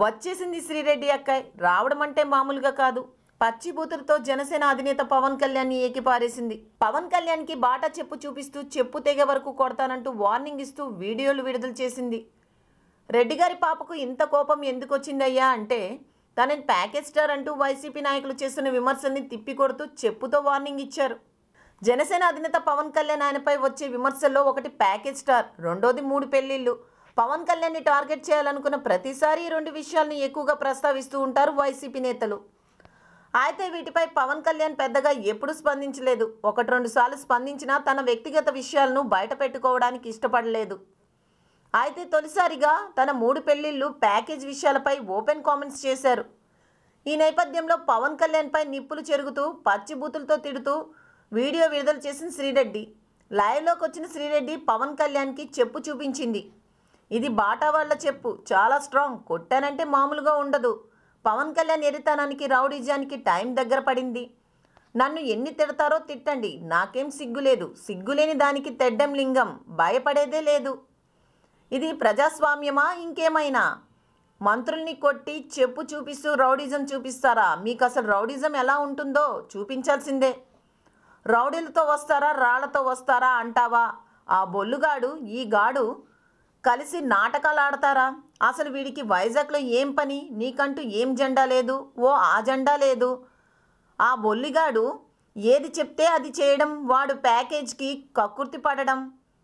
వచ్చేసింది శ్రీరెడ్డి అక్కాయ్ రావడం అంటే మామూలుగా కాదు పచ్చి బూతులతో జనసేన అధినేత పవన్ కళ్యాణ్ ఏకిపారేసింది పవన్ కళ్యాణ్కి బాట చెప్పు చూపిస్తూ చెప్పు తెగ వరకు కొడతానంటూ వార్నింగ్ ఇస్తూ వీడియోలు విడుదల చేసింది రెడ్డి గారి పాపకు ఇంత కోపం ఎందుకు వచ్చిందయ్యా అంటే తనని ప్యాకేజ్ స్టార్ అంటూ వైసీపీ నాయకులు చేస్తున్న విమర్శల్ని తిప్పికొడుతూ చెప్పుతో వార్నింగ్ ఇచ్చారు జనసేన అధినేత పవన్ కళ్యాణ్ ఆయనపై వచ్చే విమర్శల్లో ఒకటి ప్యాకేజ్ స్టార్ రెండోది మూడు పెళ్లిళ్ళు పవన్ కళ్యాణ్ని టార్గెట్ చేయాలనుకున్న ప్రతిసారి ఈ రెండు విషయాల్ని ఎక్కువగా ప్రస్తావిస్తూ ఉంటారు వైసీపీ నేతలు అయితే వీటిపై పవన్ కళ్యాణ్ పెద్దగా ఎప్పుడు స్పందించలేదు ఒకటి రెండు సార్లు స్పందించినా తన వ్యక్తిగత విషయాలను బయట పెట్టుకోవడానికి ఇష్టపడలేదు అయితే తొలిసారిగా తన మూడు పెళ్లిళ్ళు ప్యాకేజ్ విషయాలపై ఓపెన్ కామెంట్స్ చేశారు ఈ నేపథ్యంలో పవన్ కళ్యాణ్పై నిప్పులు చెరుగుతూ పచ్చిబూతులతో తిడుతూ వీడియో విడుదల చేసిన శ్రీరెడ్డి లైవ్లోకి వచ్చిన శ్రీరెడ్డి పవన్ కళ్యాణ్కి చెప్పు చూపించింది ఇది బాటా వాళ్ళ చెప్పు చాలా స్ట్రాంగ్ కొట్టానంటే మామూలుగా ఉండదు పవన్ కళ్యాణ్ ఎరితనానికి రౌడిజానికి టైం దగ్గర పడింది నన్ను ఎన్ని తిడతారో తిట్టండి నాకేం సిగ్గు లేదు సిగ్గులేని దానికి తెడ్డం లింగం భయపడేదే లేదు ఇది ప్రజాస్వామ్యమా ఇంకేమైనా మంత్రుల్ని కొట్టి చెప్పు చూపిస్తూ రౌడిజం చూపిస్తారా మీకు అసలు రౌడిజం ఎలా ఉంటుందో చూపించాల్సిందే రౌడీలతో వస్తారా రాళ్లతో వస్తారా అంటావా ఆ బొల్లుగాడు ఈ గాడు కలిసి నాటకాలు ఆడతారా అసలు వీడికి వైజాగ్లో ఏం పని నీకంటూ ఏం జెండా లేదు ఓ ఆ జెండా లేదు ఆ బొల్లిగాడు ఏది చెప్తే అది చేయడం వాడు ప్యాకేజ్కి కక్కుర్తి పడడం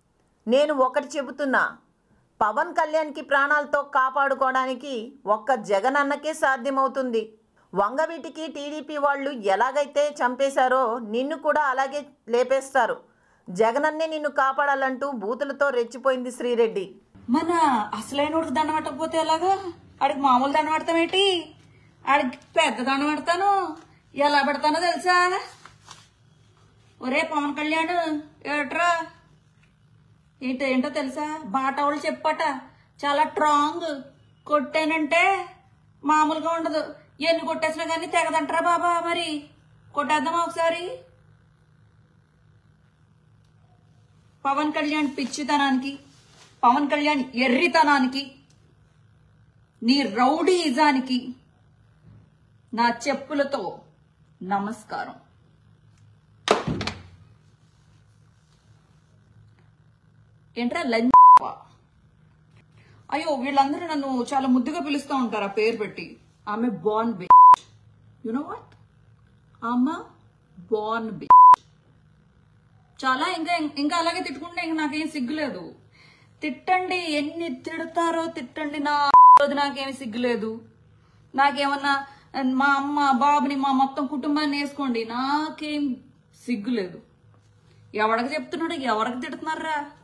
నేను ఒకటి చెబుతున్నా పవన్ కళ్యాణ్కి ప్రాణాలతో కాపాడుకోవడానికి ఒక్క జగనన్నకే సాధ్యమవుతుంది వంగవీటికి టీడీపీ వాళ్ళు ఎలాగైతే చంపేశారో నిన్ను కూడా అలాగే లేపేస్తారు జగనన్నే నిన్ను కాపాడాలంటూ బూతులతో రెచ్చిపోయింది శ్రీరెడ్డి మన అసలైనోడికి దండం పెట్టకపోతే ఎలాగా ఆడికి మామూలు దండం పెడతాం ఏంటి ఆడికి పెద్ద దండం పెడతాను ఎలా పెడతానో తెలుసా ఒరే పవన్ కళ్యాణ్ ఏట్రా ఏంటో ఏంటో తెలుసా బాట వాళ్ళు చెప్పట చాలా స్ట్రాంగ్ కొట్టానంటే మామూలుగా ఉండదు ఎన్ని కొట్టేసినా కానీ తెగదంటారా బాబా మరి కొట్టేద్దామా ఒకసారి పవన్ కళ్యాణ్ పిచ్చితనానికి పవన్ కళ్యాణ్ ఎర్రితనానికి నీ రౌడీజానికి నా చెప్పులతో నమస్కారం ఏంట్రా లంచ్ అయ్యో వీళ్ళందరూ నన్ను చాలా ముద్దుగా పిలుస్తూ ఉంటారు ఆ పేరు పెట్టి ఆమె బాన్ బి యు నో వాట్ అమ్మ బాన్ బి చాలా ఇంకా ఇంకా అలాగే తిట్టుకుంటే ఇంక నాకేం సిగ్గులేదు తిట్టండి ఎన్ని తిడతారో తిట్టండి నా రోజు నాకేమి సిగ్గులేదు నాకేమన్నా మా అమ్మ బాబుని మా మొత్తం కుటుంబాన్ని వేసుకోండి నాకేం సిగ్గులేదు ఎవరికి చెప్తున్నాడు ఎవరికి తిడుతున్నారా